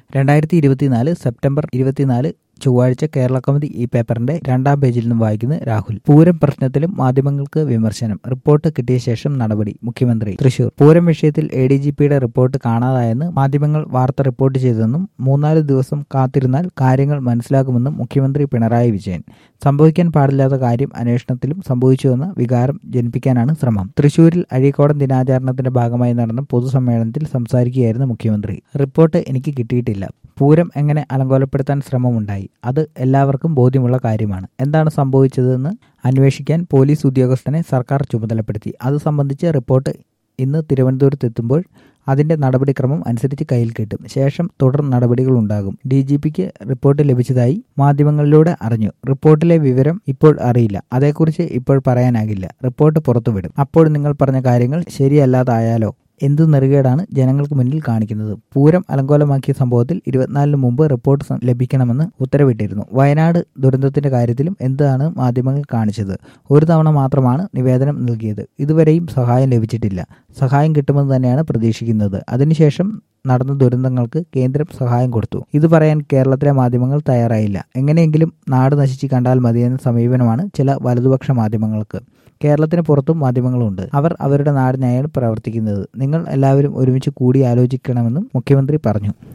രണ്ടായിരത്തി ഇരുപത്തിനാല് സെപ്റ്റംബർ ഇരുപത്തിനാല് ചൊവ്വാഴ്ച കേരള കൗമുദി ഈ പേപ്പറിന്റെ രണ്ടാം പേജിൽ നിന്നും വായിക്കുന്ന രാഹുൽ പൂരം പ്രശ്നത്തിലും മാധ്യമങ്ങൾക്ക് വിമർശനം റിപ്പോർട്ട് കിട്ടിയ ശേഷം നടപടി മുഖ്യമന്ത്രി തൃശൂർ പൂരം വിഷയത്തിൽ എ ഡി ജി പിയുടെ റിപ്പോർട്ട് കാണാതായെന്ന് മാധ്യമങ്ങൾ വാർത്ത റിപ്പോർട്ട് ചെയ്തെന്നും മൂന്നാല് ദിവസം കാത്തിരുന്നാൽ കാര്യങ്ങൾ മനസ്സിലാകുമെന്നും മുഖ്യമന്ത്രി പിണറായി വിജയൻ സംഭവിക്കാൻ പാടില്ലാത്ത കാര്യം അന്വേഷണത്തിലും സംഭവിച്ചുവെന്ന വികാരം ജനിപ്പിക്കാനാണ് ശ്രമം തൃശൂരിൽ അഴീക്കോടൻ ദിനാചരണത്തിന്റെ ഭാഗമായി നടന്ന പൊതുസമ്മേളനത്തിൽ സംസാരിക്കുകയായിരുന്നു മുഖ്യമന്ത്രി റിപ്പോർട്ട് എനിക്ക് കിട്ടിയിട്ടില്ല പൂരം എങ്ങനെ അലങ്കോലപ്പെടുത്താൻ ശ്രമമുണ്ടായി അത് എല്ലാവർക്കും ബോധ്യമുള്ള കാര്യമാണ് എന്താണ് സംഭവിച്ചതെന്ന് അന്വേഷിക്കാൻ പോലീസ് ഉദ്യോഗസ്ഥനെ സർക്കാർ ചുമതലപ്പെടുത്തി അത് സംബന്ധിച്ച് റിപ്പോർട്ട് ഇന്ന് തിരുവനന്തപുരത്ത് എത്തുമ്പോൾ അതിന്റെ നടപടിക്രമം അനുസരിച്ച് കയ്യിൽ കിട്ടും ശേഷം തുടർ നടപടികൾ ഉണ്ടാകും ഡി ജി പിക്ക് റിപ്പോർട്ട് ലഭിച്ചതായി മാധ്യമങ്ങളിലൂടെ അറിഞ്ഞു റിപ്പോർട്ടിലെ വിവരം ഇപ്പോൾ അറിയില്ല അതേക്കുറിച്ച് ഇപ്പോൾ പറയാനാകില്ല റിപ്പോർട്ട് പുറത്തുവിടും അപ്പോൾ നിങ്ങൾ പറഞ്ഞ കാര്യങ്ങൾ ശരിയല്ലാതായാലോ എന്ത് നെറുകേടാണ് ജനങ്ങൾക്ക് മുന്നിൽ കാണിക്കുന്നത് പൂരം അലങ്കോലമാക്കിയ സംഭവത്തിൽ ഇരുപത്തിനാലിന് മുമ്പ് റിപ്പോർട്ട് ലഭിക്കണമെന്ന് ഉത്തരവിട്ടിരുന്നു വയനാട് ദുരന്തത്തിന്റെ കാര്യത്തിലും എന്താണ് മാധ്യമങ്ങൾ കാണിച്ചത് ഒരു തവണ മാത്രമാണ് നിവേദനം നൽകിയത് ഇതുവരെയും സഹായം ലഭിച്ചിട്ടില്ല സഹായം കിട്ടുമെന്ന് തന്നെയാണ് പ്രതീക്ഷിക്കുന്നത് അതിനുശേഷം നടന്ന ദുരന്തങ്ങൾക്ക് കേന്ദ്രം സഹായം കൊടുത്തു ഇത് പറയാൻ കേരളത്തിലെ മാധ്യമങ്ങൾ തയ്യാറായില്ല എങ്ങനെയെങ്കിലും നാട് നശിച്ച് കണ്ടാൽ മതിയെന്ന സമീപനമാണ് ചില വലതുപക്ഷ മാധ്യമങ്ങൾക്ക് കേരളത്തിന് പുറത്തും മാധ്യമങ്ങളുണ്ട് അവർ അവരുടെ നാടിനായാണ് പ്രവർത്തിക്കുന്നത് നിങ്ങൾ എല്ലാവരും ഒരുമിച്ച് കൂടി ആലോചിക്കണമെന്നും മുഖ്യമന്ത്രി പറഞ്ഞു